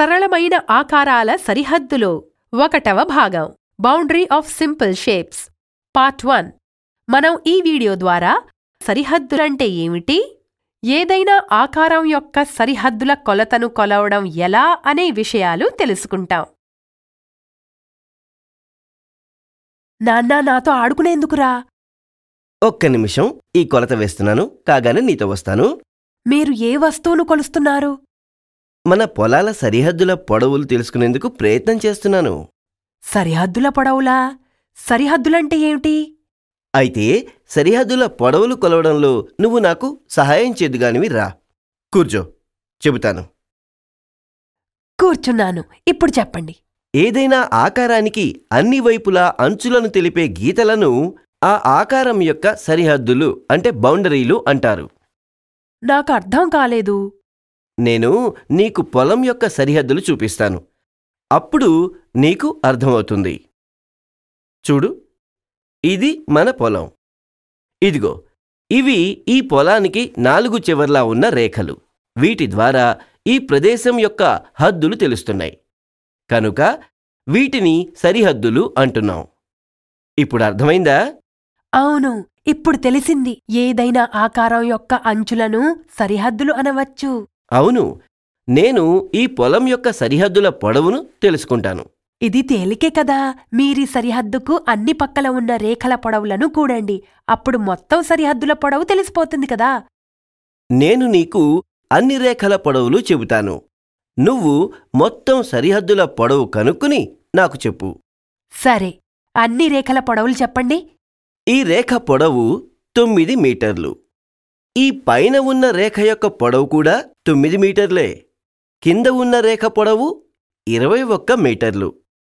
సరళమైన ఆకారాల సరిహద్దులు ఒకటవ భాగం boundary of simple shapes part one మనం ఈ వీడియో ద్వారా సరిహద్దులంటే ఏమిటి ఏదైనా ఆకారం యొక్క సరిహద్దుల కొలతను కొలవడం ఎలా అనే విషయాలు తెలుసుకుంటాం నాన్నా నాతో ఆడుకునేందుకురా ఒక్క నిమిషం ఈ కొలత వేస్తున్నాను కాగానే నీతో వస్తాను మీరు ఏ వస్తువును కొలుస్తున్నారు మన పొలాల సరిహద్దుల పొడవులు తెలుసుకునేందుకు ప్రయత్నం చేస్తున్నాను సరిహద్దుల పొడవులా సరిహద్దులంటే ఏమిటి అయితే సరిహద్దుల పొడవులు కొలవడంలో నువ్వు నాకు సహాయం చేద్దుగానివి రా కూర్చో చెబుతాను కూర్చున్నాను ఇప్పుడు చెప్పండి ఏదైనా ఆకారానికి అన్ని వైపులా అంచులను తెలిపే గీతలను ఆ ఆకారం యొక్క సరిహద్దులు అంటే బౌండరీలు అంటారు నాకు అర్థం కాలేదు నేను నీకు పొలం యొక్క సరిహద్దులు చూపిస్తాను అప్పుడు నీకు అర్థమవుతుంది చూడు ఇది మన పొలం ఇదిగో ఇవి ఈ పొలానికి నాలుగు చివర్లా ఉన్న రేఖలు వీటి ద్వారా ఈ ప్రదేశం యొక్క హద్దులు తెలుస్తున్నాయి కనుక వీటిని సరిహద్దులు అంటున్నాం ఇప్పుడు అర్థమైందా అవును ఇప్పుడు తెలిసింది ఏదైనా ఆకారం యొక్క అంచులను సరిహద్దులు అనవచ్చు అవును నేను ఈ పొలం యొక్క సరిహద్దుల పొడవును తెలుసుకుంటాను ఇది తేలికే కదా మీరీ సరిహద్దుకు అన్ని పక్కల ఉన్న రేఖల పొడవులను కూడండి అప్పుడు మొత్తం సరిహద్దుల పొడవు తెలిసిపోతుంది కదా నేను నీకు అన్ని రేఖల పొడవులు చెబుతాను నువ్వు మొత్తం సరిహద్దుల పొడవు కనుక్కుని నాకు చెప్పు సరే అన్ని రేఖల పొడవులు చెప్పండి ఈ రేఖ పొడవు తొమ్మిది మీటర్లు ఈ పైన ఉన్న రేఖ యొక్క పొడవు కూడా తొమ్మిది మీటర్లే కింద ఉన్న రేఖ పొడవు ఇరవై ఒక్క మీటర్లు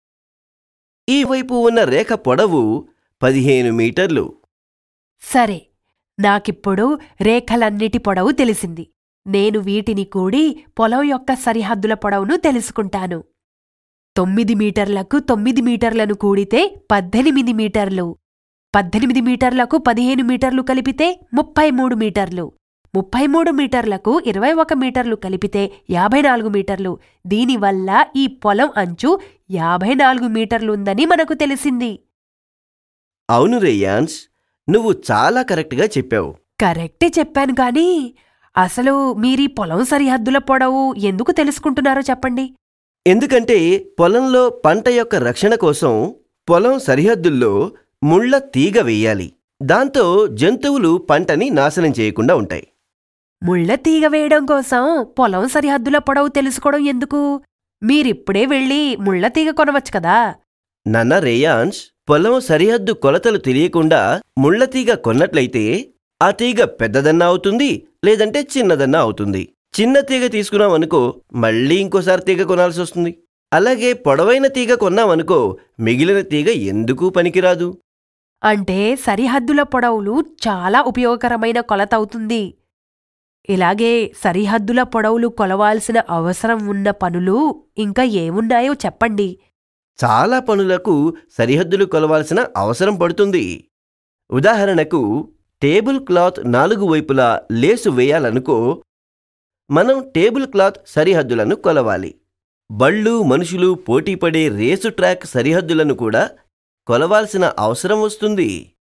ఈ వైపు ఉన్న రేఖ పొడవు పదిహేను మీటర్లు సరే నాకిప్పుడు రేఖలన్నిటి పొడవు తెలిసింది నేను వీటిని కూడి పొలం యొక్క సరిహద్దుల పొడవును తెలుసుకుంటాను తొమ్మిది మీటర్లకు తొమ్మిది మీటర్లను కూడితే పద్దెనిమిది మీటర్లు పద్దెనిమిది మీటర్లకు పదిహేను మీటర్లు కలిపితే ముప్పై మూడు మీటర్లు ముప్పై మూడు మీటర్లకు ఇరవై ఒక మీటర్లు కలిపితే యాభై నాలుగు మీటర్లు దీనివల్ల ఈ పొలం అంచు యాభై నాలుగు మీటర్లుందని మనకు తెలిసింది అవును రేయాన్స్ నువ్వు చాలా కరెక్ట్గా చెప్పావు కరెక్టే చెప్పాను కానీ అసలు మీరీ పొలం సరిహద్దుల పొడవు ఎందుకు తెలుసుకుంటున్నారో చెప్పండి ఎందుకంటే పొలంలో పంట యొక్క రక్షణ కోసం పొలం సరిహద్దుల్లో ముళ్ళ తీగ వెయ్యాలి దాంతో జంతువులు పంటని నాశనం చేయకుండా ఉంటాయి ముళ్ళ తీగ వేయడం కోసం పొలం సరిహద్దుల పొడవు తెలుసుకోవడం ఎందుకు మీరిప్పుడే వెళ్ళి ముళ్ళ తీగ కొనవచ్చు కదా నాన్న రేయాన్స్ పొలం సరిహద్దు కొలతలు తెలియకుండా ముళ్ళ తీగ కొన్నట్లయితే ఆ తీగ పెద్దదన్నా అవుతుంది లేదంటే చిన్నదన్నా అవుతుంది చిన్న తీగ తీసుకున్నామనుకో మళ్ళీ ఇంకోసారి తీగ కొనాల్సి వస్తుంది అలాగే పొడవైన తీగ కొన్నామనుకో మిగిలిన తీగ ఎందుకు పనికిరాదు అంటే సరిహద్దుల పొడవులు చాలా ఉపయోగకరమైన కొలత అవుతుంది ఇలాగే సరిహద్దుల పొడవులు కొలవాల్సిన అవసరం ఉన్న పనులు ఇంకా ఏమున్నాయో చెప్పండి చాలా పనులకు సరిహద్దులు కొలవాల్సిన అవసరం పడుతుంది ఉదాహరణకు టేబుల్ క్లాత్ నాలుగు వైపులా లేసు వేయాలనుకో మనం టేబుల్ క్లాత్ సరిహద్దులను కొలవాలి బళ్ళు మనుషులు పోటీపడే రేసు ట్రాక్ సరిహద్దులను కూడా కొలవాల్సిన అవసరం వస్తుంది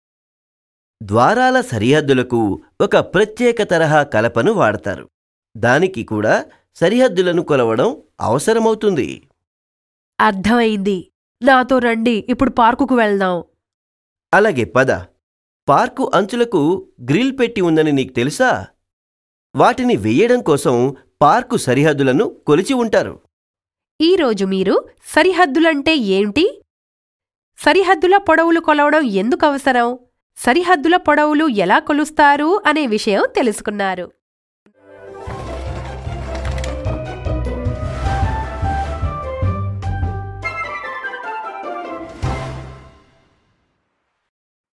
ద్వారాల సరిహద్దులకు ఒక ప్రత్యేక తరహా కలపను వాడతారు దానికి కూడా సరిహద్దులను కొలవడం అవసరమవుతుంది అర్థమైంది నాతో రండి ఇప్పుడు పార్కుకు వెళ్దాం అలాగే పద పార్కు అంచులకు గ్రిల్ పెట్టి ఉందని నీకు తెలుసా వాటిని వెయ్యడం కోసం పార్కు సరిహద్దులను కొలిచి ఉంటారు ఈరోజు మీరు సరిహద్దులంటే ఏంటి సరిహద్దుల పొడవులు కొలవడం ఎందుకు అవసరం సరిహద్దుల పొడవులు ఎలా కొలుస్తారు అనే విషయం తెలుసుకున్నారు